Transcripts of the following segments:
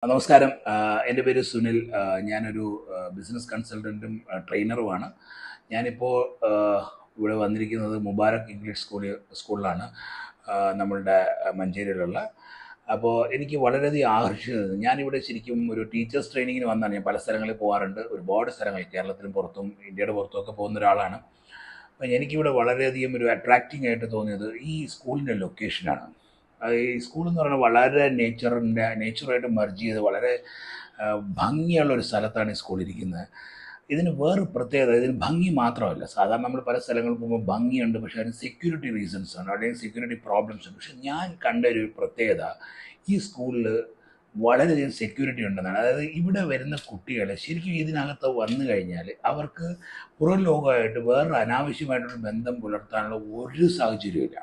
നമസ്കാരം ആഹ് എൻ്റെ പേര് സുനിൽ ആഹ് ഞാനൊരു ആഹ് ബിസിനസ് കൺസൾട്ടൻറ്റും ആഹ് ട്രെയിനറുമാണ് ഞാനിപ്പോൾ ആഹ് ഇവിടെ വന്നിരിക്കുന്നത് മുബാറക് ഇംഗ്ലീഷ് സ്കൂളിൽ സ്കൂളിലാണ് ആഹ് നമ്മളുടെ ആഹ് മഞ്ചേരിയിലുള്ള അപ്പോൾ എനിക്ക് വളരെയധികം ആകർഷിച്ചത് ഞാനിവിടെ ശരിക്കും ഒരു ടീച്ചേഴ്സ് ട്രെയിനിങ്ങിന് വന്നാണ് ഞാൻ പല സ്ഥലങ്ങളിൽ പോകാറുണ്ട് ഒരുപാട് സ്ഥലങ്ങളിൽ കേരളത്തിലും പുറത്തും ഇന്ത്യയുടെ പുറത്തും ഒക്കെ പോകുന്ന ഒരാളാണ് അപ്പം എനിക്കിവിടെ വളരെയധികം ഒരു അട്രാക്റ്റിംഗ് ആയിട്ട് തോന്നിയത് ഈ സ്കൂളിൻ്റെ ലൊക്കേഷനാണ് അത് ഈ സ്കൂൾ എന്ന് പറയുന്നത് വളരെ നേച്ചറിൻ്റെ നേച്ചറായിട്ട് മെർജ് ചെയ്ത് വളരെ ആ, ഭംഗിയുള്ള ഒരു സ്ഥലത്താണ് ഈ സ്കൂൾ ഇരിക്കുന്നത് ഇതിന് വേറെ പ്രത്യേകത ഇതിന് ഭംഗി മാത്രമല്ല സാധാരണ നമ്മൾ പല സ്ഥലങ്ങളിൽ പോകുമ്പോൾ ഭംഗിയുണ്ട് പക്ഷേ അതിന് സെക്യൂരിറ്റി റീസൺസ് ആണ് അല്ലെങ്കിൽ സെക്യൂരിറ്റി പ്രോബ്ലംസ് ഉണ്ട് പക്ഷെ ഞാൻ കണ്ട ഒരു പ്രത്യേകത ഈ സ്കൂളിൽ വളരെയധികം സെക്യൂരിറ്റി ഉണ്ടെന്നാണ് അതായത് ഇവിടെ വരുന്ന കുട്ടികൾ ശരിക്കും ഇതിനകത്ത് വന്നു കഴിഞ്ഞാൽ അവർക്ക് പുറം ലോകമായിട്ട് വേറൊരു അനാവശ്യമായിട്ടുള്ള ബന്ധം പുലർത്താനുള്ള ഒരു സാഹചര്യമില്ല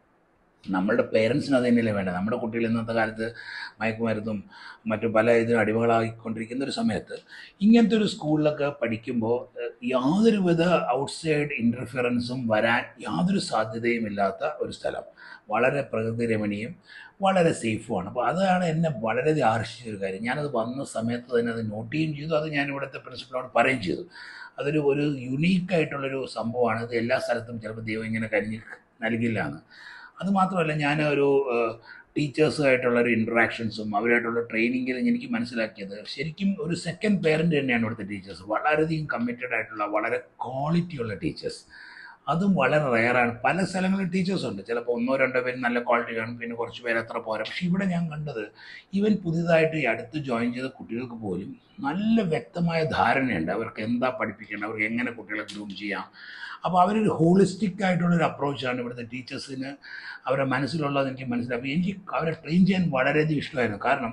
നമ്മളുടെ പേരൻസിന് അത് തന്നെയല്ലേ വേണ്ടത് നമ്മുടെ കുട്ടികൾ ഇന്നത്തെ കാലത്ത് മയക്കുമരുന്നും മറ്റു പല ഇതിനും അടിമകളായിക്കൊണ്ടിരിക്കുന്ന ഒരു സമയത്ത് ഇങ്ങനത്തെ ഒരു സ്കൂളിലൊക്കെ പഠിക്കുമ്പോൾ ഏഹ്, യാതൊരുവിധ ഔട്ട്സൈഡ് ഇൻ്റർഫിയറൻസും വരാൻ യാതൊരു സാധ്യതയും ഇല്ലാത്ത ഒരു സ്ഥലം വളരെ പ്രകൃതി രമണീയം വളരെ സേഫുമാണ് അപ്പോൾ അതാണ് എന്നെ വളരെയധികം ആകർഷിച്ച ഒരു കാര്യം ഞാനത് വന്ന സമയത്ത് തന്നെ അത് നോട്ട് ചെയ്യുകയും ചെയ്തു അത് ഞാൻ ഇവിടുത്തെ പ്രിൻസിപ്പളിനോട് പറയുകയും ചെയ്തു അതൊരു ഒരു യുണീക്കായിട്ടുള്ളൊരു സംഭവമാണ് ഇത് എല്ലാ സ്ഥലത്തും ചിലപ്പോൾ ദൈവം ഇങ്ങനെ കനിഞ്ഞ് നൽകില്ല എന്ന് അത് മാത്രമല്ല ഞാൻ ഒരു ടീച്ചേഴ്സുമായിട്ടുള്ള ഒരു ഇൻട്രാക്ഷൻസും അവരായിട്ടുള്ള ട്രെയിനിങ്ങിൽ എനിക്ക് മനസ്സിലാക്കിയത് ശരിക്കും ഒരു സെക്കൻഡ് പേരൻ്റ് തന്നെയാണ് ഇവിടുത്തെ ടീച്ചേഴ്സ് വളരെയധികം കമ്മിറ്റഡ് ആയിട്ടുള്ള വളരെ ക്വാളിറ്റിയുള്ള ടീച്ചേഴ്സ് അതും വളരെ റെയറാണ് പല സ്ഥലങ്ങളിൽ ടീച്ചേഴ്സ് ഉണ്ട് ചിലപ്പോൾ ഒന്നോ രണ്ടോ പേര് നല്ല ക്വാളിറ്റി കാണും പിന്നെ കുറച്ച് പേര് അത്ര പോരാ പക്ഷെ ഇവിടെ ഞാൻ കണ്ടത് ഈവൻ പുതിയതായിട്ട് ഈ അടുത്ത് ജോയിൻ ചെയ്ത കുട്ടികൾക്ക് പോലും നല്ല വ്യക്തമായ ധാരണയുണ്ട് അവർക്ക് എന്താ പഠിപ്പിക്കേണ്ടത് അവർക്ക് എങ്ങനെ കുട്ടികളെ ഗ്രൂം ചെയ്യാം അപ്പോൾ അവരൊരു ഹോളിസ്റ്റിക് ആയിട്ടുള്ളൊരു അപ്രോച്ചാണ് ഇവിടുത്തെ ടീച്ചേഴ്സിന് അവരുടെ മനസ്സിലുള്ളത് എനിക്ക് മനസ്സിലായി അപ്പോൾ എനിക്ക് അവരെ ട്രെയിൻ ചെയ്യാൻ വളരെയധികം ഇഷ്ടമായിരുന്നു കാരണം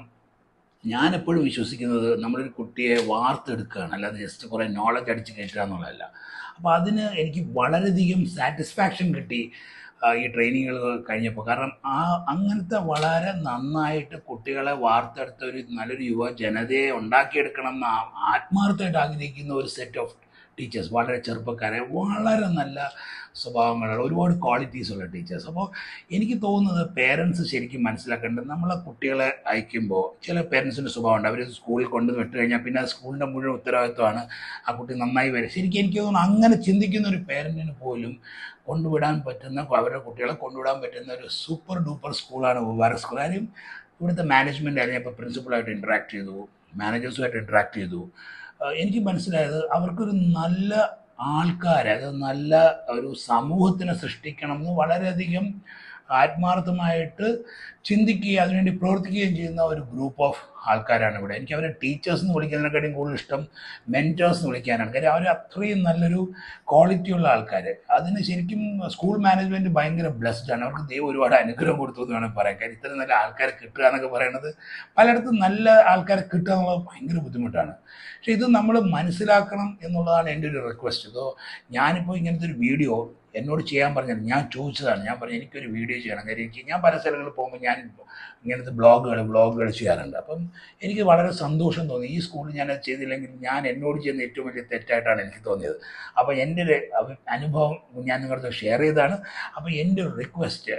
ഞാൻ എപ്പോഴും വിശ്വസിക്കുന്നത് നമ്മളൊരു കുട്ടിയെ വാർത്തെടുക്കുകയാണ് അല്ലാതെ ജസ്റ്റ് കുറേ നോളജ് അടിച്ച് കയറ്റുക എന്നുള്ളതല്ല അപ്പോൾ അതിന് എനിക്ക് വളരെയധികം സാറ്റിസ്ഫാക്ഷൻ കിട്ടി ആ, ഈ ട്രെയിനിങ്ങുകൾ കഴിഞ്ഞപ്പോൾ കാരണം ആ അങ്ങനത്തെ വളരെ നന്നായിട്ട് കുട്ടികളെ വാർത്തെടുത്ത ഒരു നല്ലൊരു യുവ ജനതയെ ഉണ്ടാക്കിയെടുക്കണം എന്ന് ആ- ആത്മാർത്ഥമായിട്ട് ആഗ്രഹിക്കുന്ന ഒരു സെറ്റ് ഓഫ് ടീച്ചേഴ്സ് വളരെ ചെറുപ്പക്കാരെ വളരെ നല്ല സ്വഭാവങ്ങളുള്ള ഒരുപാട് ക്വാളിറ്റീസ് ഉള്ള ടീച്ചേഴ്സ് അപ്പോൾ എനിക്ക് തോന്നുന്നത് പേരൻസ് ശരിക്കും മനസ്സിലാക്കേണ്ടത് നമ്മളെ കുട്ടികളെ അയക്കുമ്പോൾ ചില പേരൻസിൻ്റെ സ്വഭാവമുണ്ട് അവർ സ്കൂളിൽ കൊണ്ടുവന്ന് വിട്ട് കഴിഞ്ഞാൽ പിന്നെ ആ സ്കൂളിൻ്റെ മുഴുവൻ ഉത്തരവാദിത്വമാണ് ആ കുട്ടി നന്നായി വരും ശരിക്കും എനിക്ക് തോന്നുന്നു അങ്ങനെ ചിന്തിക്കുന്ന ഒരു പേരൻറ്റിന് പോലും കൊണ്ടുവിടാൻ പറ്റുന്ന അവരുടെ കുട്ടികളെ കൊണ്ടുവിടാൻ പറ്റുന്ന ഒരു സൂപ്പർ ഡൂപ്പർ സ്കൂളാണ് മുബാറക് സ്കൂൾ കാര്യം ഇവിടുത്തെ മാനേജ്മെൻറ്റ് ആയിരുന്നു ഇപ്പോൾ പ്രിൻസിപ്പളായിട്ട് ഇൻട്രാക്ട് ചെയ്തു മാനേജേഴ്സുമായിട്ട് ഇൻട്രാക്ട് ചെയ്തു ആ, എനിക്ക് മനസ്സിലായത് അവർക്കൊരു നല്ല ആൾക്കാരെ അത് നല്ല ഒരു സമൂഹത്തിനെ സൃഷ്ടിക്കണം എന്ന് വളരെയധികം ആത്മാർത്ഥമായിട്ട് ചിന്തിക്കുകയും അതിനുവേണ്ടി പ്രവർത്തിക്കുകയും ചെയ്യുന്ന ഒരു ഗ്രൂപ്പ് ഓഫ് ആൾക്കാരാണ് ഇവിടെ എനിക്ക് അവരെ ടീച്ചേഴ്സ് എന്ന് വിളിക്കുന്നതിനെക്കാട്ടിയും കൂടുതൽ ഇഷ്ടം മെൻറ്റേഴ്സ് എന്ന് വിളിക്കാനാണ് കാര്യം അവർ അത്രയും നല്ലൊരു ക്വാളിറ്റി ഉള്ള ആൾക്കാർ അതിന് ശരിക്കും സ്കൂൾ മാനേജ്മെൻറ്റ് ഭയങ്കര ബ്ലെസ്ഡ് ആണ് അവർക്ക് ദൈവം ഒരുപാട് അനുഗ്രഹം കൊടുത്തു എന്ന് വേണമെങ്കിൽ പറയാം കാര്യം ഇത്രയും നല്ല ആൾക്കാരെ കിട്ടുക എന്നൊക്കെ പറയുന്നത് പലയിടത്തും നല്ല ആൾക്കാരെ കിട്ടുക എന്നുള്ളത് ഭയങ്കര ബുദ്ധിമുട്ടാണ് പക്ഷെ ഇത് നമ്മൾ മനസ്സിലാക്കണം എന്നുള്ളതാണ് എൻ്റെ ഒരു റിക്വസ്റ്റ് ഇതോ ഞാനിപ്പോൾ ഇങ്ങനത്തെ ഒരു വീഡിയോ എന്നോട് ചെയ്യാൻ പറഞ്ഞത് ഞാൻ ചോദിച്ചതാണ് ഞാൻ പറഞ്ഞു എനിക്കൊരു വീഡിയോ ചെയ്യണം കാര്യം എനിക്ക് ഞാൻ പല സ്ഥലങ്ങളിൽ പോകുമ്പോൾ ഞാൻ ഇങ്ങനത്തെ ബ്ലോഗുകൾ വ്ളോഗുകൾ ചെയ്യാറുണ്ട് അപ്പം എനിക്ക് വളരെ സന്തോഷം തോന്നി ഈ സ്കൂളിൽ ഞാൻ അത് ചെയ്തില്ലെങ്കിൽ ഞാൻ എന്നോട് ചെയ്യുന്ന ഏറ്റവും വലിയ തെറ്റായിട്ടാണ് എനിക്ക് തോന്നിയത് അപ്പോൾ എൻ്റെ ഒരു അഭി- അനുഭവം ഞാൻ നിങ്ങളുടെ ഷെയർ ചെയ്തതാണ് അപ്പോൾ എൻ്റെ ഒരു request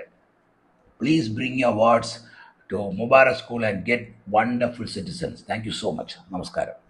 please bring your wards to Mubarak school and get wonderful citizens thank you so much നമസ്കാരം